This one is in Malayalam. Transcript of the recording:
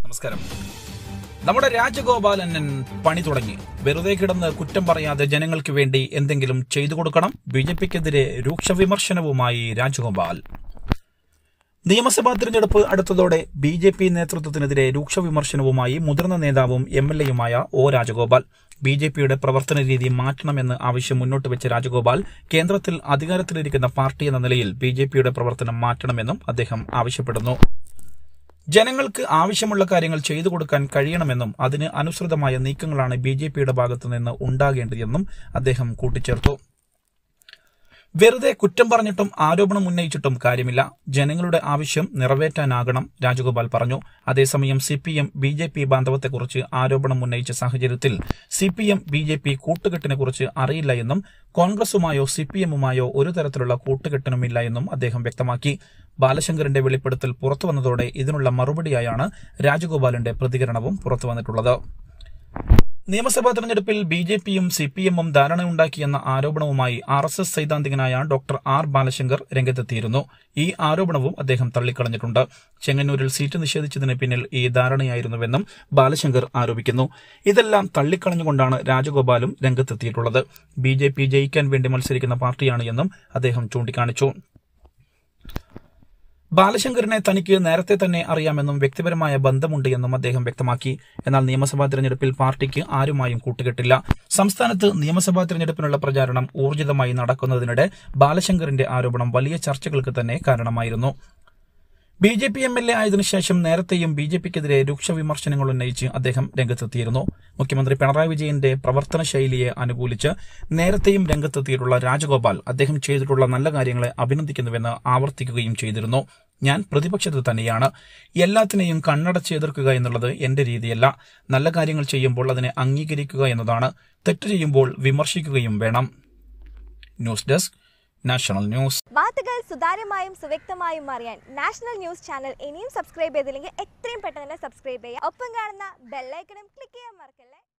നമസ്കാരം നമ്മുടെ രാജഗോപാലൻ പണി തുടങ്ങി വെറുതെ കിടന്ന് കുറ്റം പറയാതെ ജനങ്ങൾക്ക് വേണ്ടി എന്തെങ്കിലും ചെയ്തു കൊടുക്കണം ബി ജെ പിക്കെതിരെ രൂക്ഷ വിമർശനവുമായി രാജഗോപാൽ നിയമസഭാ തിരഞ്ഞെടുപ്പ് അടുത്തതോടെ ബി ജെ പി നേതൃത്വത്തിനെതിരെ രൂക്ഷ വിമർശനവുമായി മുതിർന്ന നേതാവും എം എൽ എയുമായ ഒ രാജഗോപാൽ ബി ജെ പിയുടെ പ്രവർത്തന രീതി മാറ്റണമെന്ന് ആവശ്യം മുന്നോട്ട് വെച്ച രാജഗോപാൽ കേന്ദ്രത്തിൽ അധികാരത്തിലിരിക്കുന്ന പാർട്ടി എന്ന നിലയിൽ ബി ജെ പിയുടെ പ്രവർത്തനം മാറ്റണമെന്നും അദ്ദേഹം ആവശ്യപ്പെടുന്നു ജനങ്ങൾക്ക് ആവശ്യമുള്ള കാര്യങ്ങൾ ചെയ്തു കൊടുക്കാൻ കഴിയണമെന്നും അതിന് അനുസൃതമായ നീക്കങ്ങളാണ് ബി ജെ പിയുടെ ഭാഗത്തുനിന്ന് ഉണ്ടാകേണ്ടതെന്നും അദ്ദേഹം കൂട്ടിച്ചേർത്തു വെറുതെ കുറ്റം പറഞ്ഞിട്ടും ആരോപണം ഉന്നയിച്ചിട്ടും കാര്യമില്ല ജനങ്ങളുടെ ആവശ്യം നിറവേറ്റാനാകണം രാജഗോപാൽ പറഞ്ഞു അതേസമയം C P M B J P ബാന്ധവത്തെക്കുറിച്ച് ആരോപണം ഉന്നയിച്ച സാഹചര്യത്തിൽ C P M B J P കൂട്ടുകെട്ടിനെക്കുറിച്ച് അറിയില്ല എന്നും കോൺഗ്രസുമായോ സി പി എമ്മുമായോ ഒരു തരത്തിലുള്ള കൂട്ടുകെട്ടിനുമില്ല എന്നും അദ്ദേഹം വ്യക്തമാക്കി ബാലശങ്കറിന്റെ വെളിപ്പെടുത്തൽ പുറത്തുവന്നതോടെ ഇതിനുള്ള മറുപടിയായാണ് രാജഗോപാലിന്റെ പ്രതികരണവും പുറത്തുവന്നിട്ടുള്ളത് നിയമസഭാ തെരഞ്ഞെടുപ്പിൽ ബി ജെ പിയും സി പി എമ്മും ധാരണയുണ്ടാക്കിയെന്ന ആരോപണവുമായി ആർ എസ് എസ് സൈദ്ധാന്തികനായ ഡോക്ടർ ആർ ബാലശങ്കർ രംഗത്തെത്തിയിരുന്നു ഈ ആരോപണവും അദ്ദേഹം തള്ളിക്കളഞ്ഞിട്ടുണ്ട് ചെങ്ങന്നൂരിൽ സീറ്റ് നിഷേധിച്ചതിന് പിന്നിൽ ഈ ധാരണയായിരുന്നുവെന്നും ബാലശങ്കർ ആരോപിക്കുന്നു ഇതെല്ലാം തള്ളിക്കളഞ്ഞുകൊണ്ടാണ് രാജഗോപാലും രംഗത്തെത്തിയിട്ടുള്ളത് ബി ജെ പി ജയിക്കാൻ വേണ്ടി മത്സരിക്കുന്ന പാർട്ടിയാണ് എന്നും അദ്ദേഹം ചൂണ്ടിക്കാണിച്ചു ബാലശങ്കറിനെ തനിക്ക് നേരത്തെ തന്നെ അറിയാമെന്നും വ്യക്തിപരമായ ബന്ധമുണ്ട് എന്നും അദ്ദേഹം വ്യക്തമാക്കി എന്നാൽ നിയമസഭാ തെരഞ്ഞെടുപ്പിൽ പാർട്ടിക്ക് ആരുമായും കൂട്ടുകെട്ടില്ല സംസ്ഥാനത്ത് നിയമസഭാ തെരഞ്ഞെടുപ്പിനുള്ള പ്രചാരണം ഊർജിതമായി നടക്കുന്നതിനിടെ ബാലശങ്കറിന്റെ ആരോപണം വലിയ ചർച്ചകൾക്ക് തന്നെ കാരണമായിരുന്നു B J P M L A ആയതിനു ശേഷം നേരത്തെയും ബി ജെ പിക്കെതിരെ രൂക്ഷ വിമർശനങ്ങൾ ഉന്നയിച്ച് അദ്ദേഹം രംഗത്തെത്തിയിരുന്നു മുഖ്യമന്ത്രി പിണറായി വിജയന്റെ പ്രവർത്തന ശൈലിയെ അനുകൂലിച്ച് നേരത്തെയും രംഗത്തെത്തിയിട്ടുള്ള രാജഗോപാൽ അദ്ദേഹം ചെയ്തിട്ടുള്ള നല്ല കാര്യങ്ങളെ അഭിനന്ദിക്കുന്നുവെന്ന് ആവർത്തിക്കുകയും ചെയ്തിരുന്നു ഞാൻ പ്രതിപക്ഷത്ത് തന്നെയാണ് എല്ലാത്തിനെയും കണ്ണടച്ച് എതിർക്കുക എന്നുള്ളത് എന്റെ രീതിയല്ല നല്ല കാര്യങ്ങൾ ചെയ്യുമ്പോൾ അതിനെ അംഗീകരിക്കുക എന്നതാണ് തെറ്റ് ചെയ്യുമ്പോൾ വിമർശിക്കുകയും വേണം ന്യൂസ് ഡെസ്ക് നാഷണൽ ന്യൂസ് വാർത്തകൾ സുതാര്യമായും സുവ്യക്തമായും അറിയാൻ നാഷണൽ ന്യൂസ് ചാനൽ ഇനിയും സബ്സ്ക്രൈബ് ചെയ്തില്ലെങ്കിൽ എത്രയും പെട്ടെന്ന് തന്നെ സബ്സ്ക്രൈബ് ചെയ്യുക ഒപ്പം കാണുന്ന ബെല്ലൈക്കണും ക്ലിക്ക് ചെയ്യാൻ മറക്കല്ലേ